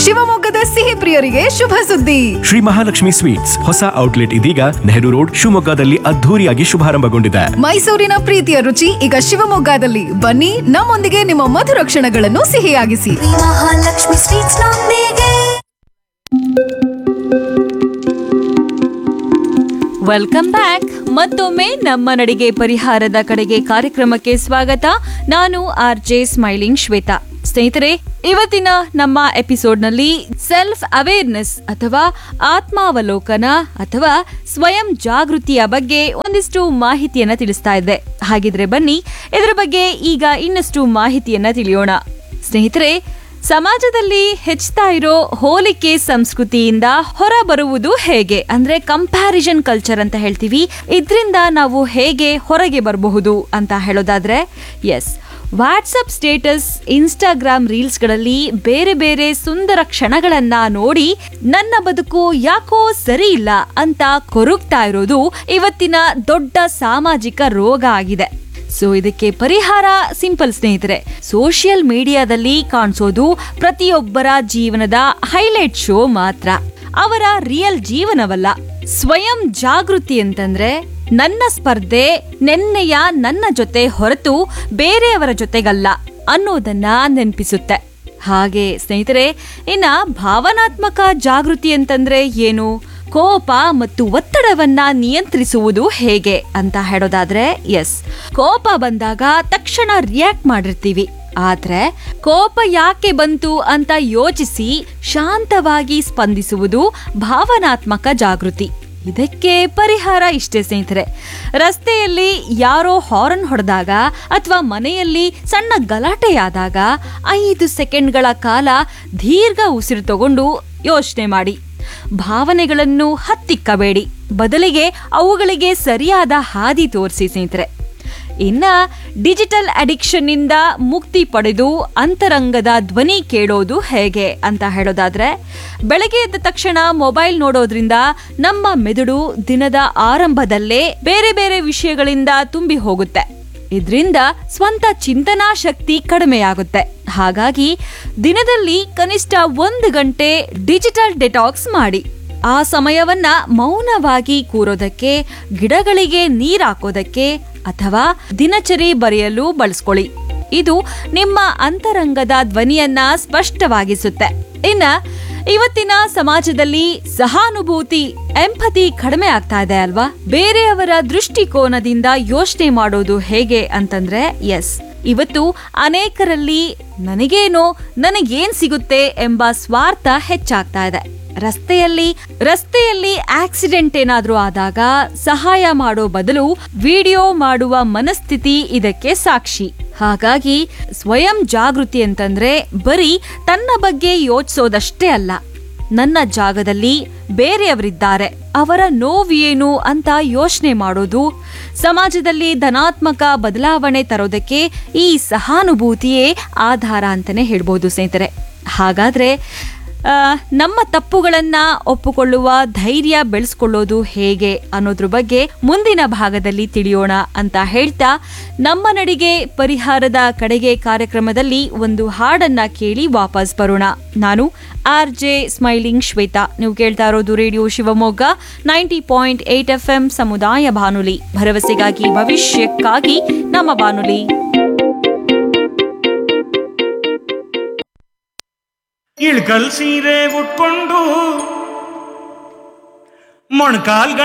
ಶಿವಮೊಗ್ಗದ ಸಿಹಿ ಪ್ರಿಯರಿಗೆ ಶುಭ ಸುದ್ದಿ ಶ್ರೀ ಮಹಾಲಕ್ಷ್ಮಿ ಸ್ವೀಟ್ಸ್ ಹೊಸ ಔಟ್ಲೆಟ್ ಇದೀಗ ನೆಹರು ರೋಡ್ ಶಿವಮೊಗ್ಗದಲ್ಲಿ ಅದ್ಧೂರಿಯಾಗಿ ಶುಭಾರಂಭಗೊಂಡಿದೆ ಮೈಸೂರಿನ ಪ್ರೀತಿಯ ರುಚಿ ಈಗ ಶಿವಮೊಗ್ಗದಲ್ಲಿ ಬನ್ನಿ ನಮ್ಮೊಂದಿಗೆ ನಿಮ್ಮ ಮಧುರ ಕ್ಷಣಗಳನ್ನು ಸಿಹಿಯಾಗಿಸಿ ಶ್ರೀ ಮಹಾಲಕ್ಷ್ಮಿ ಸ್ವೀಟ್ಸ್ ನೊಂದಿಗೆ ವೆಲ್ಕಮ್ ಬ್ಯಾಕ್ ಮತ್ತೊಮ್ಮೆ ನಮ್ಮ ನಡಿಗೆ ಪರಿಹಾರದ ಕಡೆಗೆ ಕಾರ್ಯಕ್ರಮಕ್ಕೆ ಸ್ವಾಗತ ನಾನು ಆರ್ ಜೆ ಸ್ಮೈಲಿಂಗ್ ಶ್ವೇತಾ ಸ್ನೇಹಿತರೆ ಇವತ್ತಿನ ನಮ್ಮ ಎಪಿಸೋಡ್ನಲ್ಲಿ ಸೆಲ್ಫ್ ಅವೇರ್ನೆಸ್ ಅಥವಾ ಆತ್ಮಾವಲೋಕನ ಅಥವಾ ಸ್ವಯಂ ಜಾಗೃತಿಯ ಬಗ್ಗೆ ಒಂದಿಷ್ಟು ಮಾಹಿತಿಯನ್ನ ತಿಳಿಸ್ತಾ ಇದ್ದೆ ಹಾಗಿದ್ರೆ ಬನ್ನಿ ಇದರ ಬಗ್ಗೆ ಈಗ ಇನ್ನಷ್ಟು ಮಾಹಿತಿಯನ್ನ ತಿಳಿಯೋಣ ಸ್ನೇಹಿತರೆ ಸಮಾಜದಲ್ಲಿ ಹೆಚ್ಚುತ್ತಾ ಇರೋ ಹೋಲಿಕೆ ಸಂಸ್ಕೃತಿಯಿಂದ ಹೊರ ಬರುವುದು ಹೇಗೆ ಅಂದ್ರೆ ಕಂಪ್ಯಾರಿಸನ್ ಕಲ್ಚರ್ ಅಂತ ಹೇಳ್ತೀವಿ ಇದರಿಂದ ನಾವು ಹೇಗೆ ಹೊರಗೆ ಬರಬಹುದು ಅಂತ ಹೇಳೋದಾದ್ರೆ ಎಸ್ ವಾಟ್ಸಪ್ ಸ್ಟೇಟಸ್ ಇನ್ಸ್ಟಾಗ್ರಾಮ್ ರೀಲ್ಸ್ಗಳಲ್ಲಿ ಬೇರೆ ಬೇರೆ ಸುಂದರ ಕ್ಷಣಗಳನ್ನ ನೋಡಿ ನನ್ನ ಬದುಕು ಯಾಕೋ ಸರಿ ಇಲ್ಲ ಅಂತ ಕೊರಗ್ತಾ ಇರೋದು ಇವತ್ತಿನ ದೊಡ್ಡ ಸಾಮಾಜಿಕ ರೋಗ ಆಗಿದೆ ಸೊ ಇದಕ್ಕೆ ಪರಿಹಾರ ಸಿಂಪಲ್ ಸ್ನೇಹಿತರೆ ಸೋಷಿಯಲ್ ಮೀಡಿಯಾದಲ್ಲಿ ಕಾಣಿಸೋದು ಪ್ರತಿಯೊಬ್ಬರ ಜೀವನದ ಹೈಲೈಟ್ ಶೋ ಮಾತ್ರ ಅವರ ರಿಯಲ್ ಜೀವನವಲ್ಲ ಸ್ವಯಂ ಜಾಗೃತಿ ಅಂತಂದ್ರೆ ನನ್ನ ಸ್ಪರ್ಧೆ ನೆನ್ನೆಯ ನನ್ನ ಜೊತೆ ಹೊರತು ಬೇರೆಯವರ ಜೊತೆಗಲ್ಲ ಅನ್ನೋದನ್ನ ನೆನಪಿಸುತ್ತೆ ಹಾಗೆ ಸ್ನೇಹಿತರೆ ಇನ್ನ ಭಾವನಾತ್ಮಕ ಜಾಗೃತಿ ಅಂತಂದ್ರೆ ಏನು ಕೋಪ ಮತ್ತು ಒತ್ತಡವನ್ನ ನಿಯಂತ್ರಿಸುವುದು ಹೇಗೆ ಅಂತ ಹೇಳೋದಾದ್ರೆ ಎಸ್ ಕೋಪ ಬಂದಾಗ ತಕ್ಷಣ ರಿಯಾಕ್ಟ್ ಮಾಡಿರ್ತೀವಿ ಆದ್ರೆ ಕೋಪ ಯಾಕೆ ಬಂತು ಅಂತ ಯೋಚಿಸಿ ಶಾಂತವಾಗಿ ಸ್ಪಂದಿಸುವುದು ಭಾವನಾತ್ಮಕ ಜಾಗೃತಿ ಇದಕ್ಕೆ ಪರಿಹಾರ ಇಷ್ಟೇ ಸ್ನೇಹಿತರೆ ರಸ್ತೆಯಲ್ಲಿ ಯಾರೋ ಹಾರನ್ ಹೊಡೆದಾಗ ಅಥವಾ ಮನೆಯಲ್ಲಿ ಸಣ್ಣ ಗಲಾಟೆಯಾದಾಗ ಐದು ಸೆಕೆಂಡ್ಗಳ ಕಾಲ ದೀರ್ಘ ಉಸಿರು ತಗೊಂಡು ಯೋಚನೆ ಮಾಡಿ ಭಾವನೆಗಳನ್ನು ಹತ್ತಿಕ್ಕಬೇಡಿ ಬದಲಿಗೆ ಅವುಗಳಿಗೆ ಸರಿಯಾದ ಹಾದಿ ತೋರಿಸಿ ಸ್ನೇಹಿತರೆ ಇನ್ನ ಡಿಜಿಟಲ್ ಅಡಿಕ್ಷನ್ ಇಂದ ಮುಕ್ತಿ ಪಡೆದು ಅಂತರಂಗದ ಧ್ವನಿ ಕೇಳೋದು ಹೇಗೆ ಅಂತ ಹೇಳೋದಾದ್ರೆ ಬೆಳಗ್ಗೆ ಎದ್ದ ತಕ್ಷಣ ಮೊಬೈಲ್ ನೋಡೋದ್ರಿಂದ ನಮ್ಮ ಮೆದುಳು ದಿನದ ಆರಂಭದಲ್ಲೇ ಬೇರೆ ಬೇರೆ ವಿಷಯಗಳಿಂದ ತುಂಬಿ ಹೋಗುತ್ತೆ ಇದರಿಂದ ಸ್ವಂತ ಚಿಂತನಾ ಶಕ್ತಿ ಕಡಿಮೆಯಾಗುತ್ತೆ ಹಾಗಾಗಿ ದಿನದಲ್ಲಿ ಕನಿಷ್ಠ ಒಂದು ಗಂಟೆ ಡಿಜಿಟಲ್ ಡೆಟಾಕ್ಸ್ ಮಾಡಿ ಆ ಸಮಯವನ್ನ ಮೌನವಾಗಿ ಕೂರೋದಕ್ಕೆ ಗಿಡಗಳಿಗೆ ನೀರ್ ಹಾಕೋದಕ್ಕೆ ಅಥವಾ ದಿನಚರಿ ಬರೆಯಲು ಬಳಸ್ಕೊಳ್ಳಿ ಇದು ನಿಮ್ಮ ಅಂತರಂಗದ ಧ್ವನಿಯನ್ನ ಸ್ಪಷ್ಟವಾಗಿಸುತ್ತೆ ಇನ್ನ ಇವತ್ತಿನ ಸಮಾಜದಲ್ಲಿ ಸಹಾನುಭೂತಿ ಎಂಪತಿ ಕಡಿಮೆ ಆಗ್ತಾ ಇದೆ ಅಲ್ವಾ ಬೇರೆಯವರ ದೃಷ್ಟಿಕೋನದಿಂದ ಯೋಚನೆ ಮಾಡೋದು ಹೇಗೆ ಅಂತಂದ್ರೆ ಎಸ್ ಇವತ್ತು ಅನೇಕರಲ್ಲಿ ನನಗೇನೋ ನನಗೇನ್ ಸಿಗುತ್ತೆ ಎಂಬ ಸ್ವಾರ್ಥ ಹೆಚ್ಚಾಗ್ತಾ ಇದೆ ರಸ್ತೆಯಲ್ಲಿ ರಸ್ತೆಯಲ್ಲಿ ಆಕ್ಸಿಡೆಂಟ್ ಏನಾದ್ರೂ ಆದಾಗ ಸಹಾಯ ಮಾಡೋ ಬದಲು ವಿಡಿಯೋ ಮಾಡುವ ಮನಸ್ಥಿತಿ ಇದಕ್ಕೆ ಸಾಕ್ಷಿ ಹಾಗಾಗಿ ಸ್ವಯಂ ಜಾಗೃತಿ ಅಂತಂದ್ರೆ ಬರೀ ತನ್ನ ಬಗ್ಗೆ ಯೋಚಿಸೋದಷ್ಟೇ ಅಲ್ಲ ನನ್ನ ಜಾಗದಲ್ಲಿ ಬೇರೆಯವರಿದ್ದಾರೆ ಅವರ ನೋವೇನು ಅಂತ ಯೋಚನೆ ಮಾಡೋದು ಸಮಾಜದಲ್ಲಿ ಧನಾತ್ಮಕ ಬದಲಾವಣೆ ತರೋದಕ್ಕೆ ಈ ಸಹಾನುಭೂತಿಯೇ ಆಧಾರ ಅಂತಾನೆ ಹೇಳ್ಬೋದು ಸ್ನೇಹಿತರೆ ಹಾಗಾದ್ರೆ ಆ, ನಮ್ಮ ತಪ್ಪುಗಳನ್ನ ಒಪ್ಪುಕೊಳ್ಳುವ ಧೈರ್ಯ ಬೆಳೆಸ್ಕೊಳ್ಳೋದು ಹೇಗೆ ಅನ್ನೋದ್ರ ಬಗ್ಗೆ ಮುಂದಿನ ಭಾಗದಲ್ಲಿ ತಿಳಿಯೋಣ ಅಂತ ಹೇಳ್ತಾ ನಮ್ಮ ನಡಿಗೆ ಪರಿಹಾರದ ಕಡೆಗೆ ಕಾರ್ಯಕ್ರಮದಲ್ಲಿ ಒಂದು ಹಾಡನ್ನ ಕೇಳಿ ವಾಪಸ್ ಬರೋಣ ನಾನು ಆರ್ ಜೆ ಸ್ಮೈಲಿಂಗ್ ಶ್ವೇತಾ ನೀವು ಕೇಳ್ತಾ ಇರೋದು radio Shivamogga ninety point eight F M ಸಮುದಾಯ ಬಾನುಲಿ ಭರವಸೆಗಾಗಿ ಭವಿಷ್ಯಕ್ಕಾಗಿ ನಮ್ಮ ಬಾನುಲಿ ಇಳ್ಕಲ್ ಸೀರೆ ಉಟ್ಕೊಂಡು ಮೊಣಕಾಲ್